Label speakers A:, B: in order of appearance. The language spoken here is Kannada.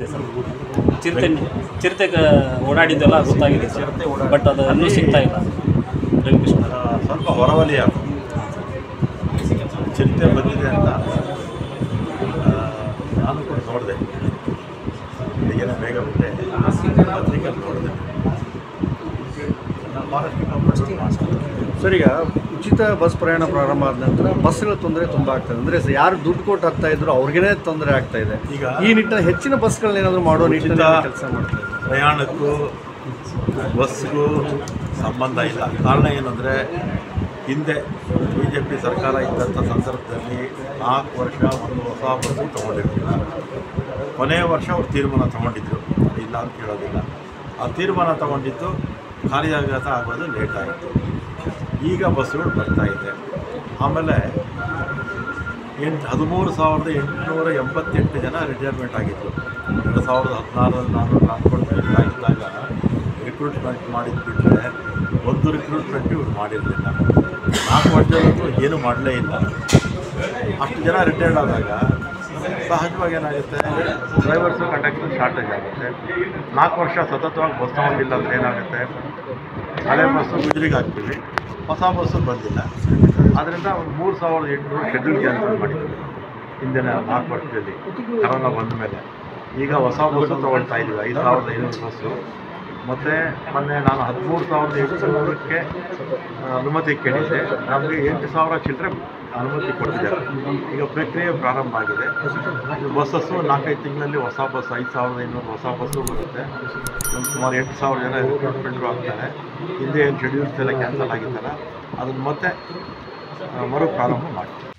A: ಸರ್ ಚಿರತೆ ಚಿರತೆ ಕ- ಓಡಾಡಿದ್ದೆಲ್ಲ ಗೊತ್ತಾಗಿದೆ ಸರ್ ಬಟ್ ಅದು ಇನ್ನೂ ಸಿಗ್ತಾ ಇಲ್ಲ ರವಿಕೃಷ್ಣ
B: ಆ, ಸ್ವಲ್ಪ ಹೊರವಲಯ ಚಿರತೆ ಬಂದಿದೆ ಅಂತ ಆ, ನಾನು ಕೂಡ ನೋಡಿದೆ ಬೆಳಿಗ್ಗೆನೆ ಬೇಗ ಬಿಟ್ಟೆ ಪತ್ರಿಕೆ ನೋಡಿದೆ ನಾನು ಫಾರೆಸ್ಟ್ ಡಿಪಾರ್ಟ್ಮೆಂಟ್ ಮಾಡ್ತೀನಿ
C: ಸರ್ ಈಗ ಉಚಿತ ಬಸ್ ಪ್ರಯಾಣ ಪ್ರಾರಂಭ ಆದ ನಂತರ ಬಸ್ಗಳ ತೊಂದರೆ ತುಂಬ ಆಗ್ತದೆ ಅಂದರೆ ಯಾರು ದುಡ್ಡು ಕೊಟ್ಟು ಹತ್ತಾ ಇದ್ರು ಅವ್ರಿಗೇ ತೊಂದರೆ ಆಗ್ತಾ ಇದೆ
B: ಈಗ
C: ಈ ನಿಟ್ಟಿನಲ್ಲಿ ಹೆಚ್ಚಿನ ಬಸ್ಗಳನ್ನ ಏನಾದರೂ ಮಾಡೋ ನಿಟ್ಟಿನಲ್ಲಿ
B: ಉಚಿತ
C: ಕೆಲಸ ಮಾಡ್ತಾರೆ
B: ಪ್ರಯಾಣಕ್ಕೂ ಬಸ್ಗೂ ಸಂಬಂಧ ಇಲ್ಲ ಕಾರಣ ಏನಂದರೆ ಹಿಂದೆ ಬಿ ಜೆ ಪಿ ಸರ್ಕಾರ ಇದ್ದಂಥ ಸಂದರ್ಭದಲ್ಲಿ ನಾಲ್ಕು ವರ್ಷ ಒಂದು ಹೊಸ ಬಸ್ಸು ತೊಗೊಂಡಿರಲಿಲ್ಲ ಕೊನೆಯ ವರ್ಷ ಅವ್ರು ತೀರ್ಮಾನ ತೊಗೊಂಡಿದ್ರು ಇಲ್ಲ ಅಂತ ಹೇಳೋದಿಲ್ಲ ಆ ತೀರ್ಮಾನ ತೊಗೊಂಡಿದ್ದು ಕಾರ್ಯಾಗತ ಆಗೋದು ಲೇಟ್ ಆಯಿತು ಈಗ ಬಸ್ಸುಗಳು ಬರ್ತಾ ಇದೆ ಆಮೇಲೆ ಎಂಟು ಹದಿಮೂರು ಸಾವಿರದ ಎಂಟುನೂರ ಎಂಬತ್ತೆಂಟು ಜನ ರಿಟೈರ್ಮೆಂಟ್ ಆಗಿದ್ದರು ಎರಡು ಸಾವಿರದ ಹದಿನಾರರಲ್ಲಿ ನಾನು ಟ್ರಾನ್ಸ್ಪೋರ್ಟ್ ಆಗಿದ್ದಾಗ ರಿಕ್ರೂಟ್ಮೆಂಟ್ ಮಾಡಿದ್ದು ಬಿಟ್ಟರೆ ಒಂದು ರಿಕ್ರೂಟ್ಮೆಂಟ್ ಇವ್ರು ಮಾಡಿರಲಿಲ್ಲ ನಾಲ್ಕು ವರ್ಷದವರೆಗೂ ಏನೂ ಮಾಡಲೇ ಇಲ್ಲ ಅಷ್ಟು ಜನ ರಿಟೈರ್ಡ್ ಆದಾಗ ಸಹಜವಾಗಿ ಏನಾಗುತ್ತೆ ಡ್ರೈವರ್ಸು ಕಂಡಕ್ಟರ್ ಶಾರ್ಟೇಜ್ ಆಗುತ್ತೆ ನಾಲ್ಕು ವರ್ಷ ಸತತವಾಗಿ ಬಸ್ ತೊಗೊಂಡಿಲ್ಲ ಅಂದರೆ ಏನಾಗುತ್ತೆ ಹಳೆ ಬಸ್ಸು ಗುಜರಿಗೆ ಹಾಕ್ತೀವಿ ಹೊಸ ಬಸ್ಸು ಬಂದಿಲ್ಲ ಆದ್ದರಿಂದ ಒಂದು ಮೂರು ಸಾವಿರದ ಎಂಟುನೂರು ಶೆಡ್ಯೂಲ್ ಕ್ಯಾನ್ಸಲ್ ಮಾಡಿದ್ವಿ ಹಿಂದಿನ ನಾಲ್ಕು ವರ್ಷದಲ್ಲಿ ಕರೋನಾ ಬಂದ ಮೇಲೆ ಈಗ ಹೊಸ ಬಸ್ಸು ತೊಗೊಳ್ತಾ ಇದ್ದೀವಿ ಐದು ಸಾವಿರದ ಐನೂರು ಬಸ್ಸು ಮತ್ತು ಮೊನ್ನೆ ನಾನು ಹದಿಮೂರು ಸಾವಿರದ ಎಂಟುನೂರಕ್ಕೆ ಆ, ಅನುಮತಿ ಕೇಳಿದ್ದೆ ನಮಗೆ ಎಂಟು ಸಾವಿರ ಚಿಲ್ಲರೆ ಅನುಮತಿ ಕೊಟ್ಟಿದ್ದಾರೆ ಈಗ ಪ್ರಕ್ರಿಯೆ ಪ್ರಾರಂಭ ಆಗಿದೆ ಬಸ್ಸಸ್ಸು ನಾಲ್ಕೈದು ತಿಂಗಳಲ್ಲಿ ಹೊಸ ಬಸ್ ಐದು ಸಾವಿರದ ಐನೂರು ಹೊಸ ಬಸ್ಸು ಬರುತ್ತೆ ಒಂದು ಸುಮಾರು ಎಂಟು ಸಾವಿರ ಜನ ರಿಕ್ರೂಟ್ಮೆಂಟ್ರು ಆಗ್ತಾರೆ ಹಿಂದೆ ಏನು ಶೆಡ್ಯೂಲ್ಸ್ ಎಲ್ಲ ಕ್ಯಾನ್ಸಲ್ ಆಗಿತ್ತಲ್ಲ ಅದನ್ನು ಮತ್ತೆ ಆ, ಮರು ಪ್ರಾರಂಭ ಮಾಡ್ತೀವಿ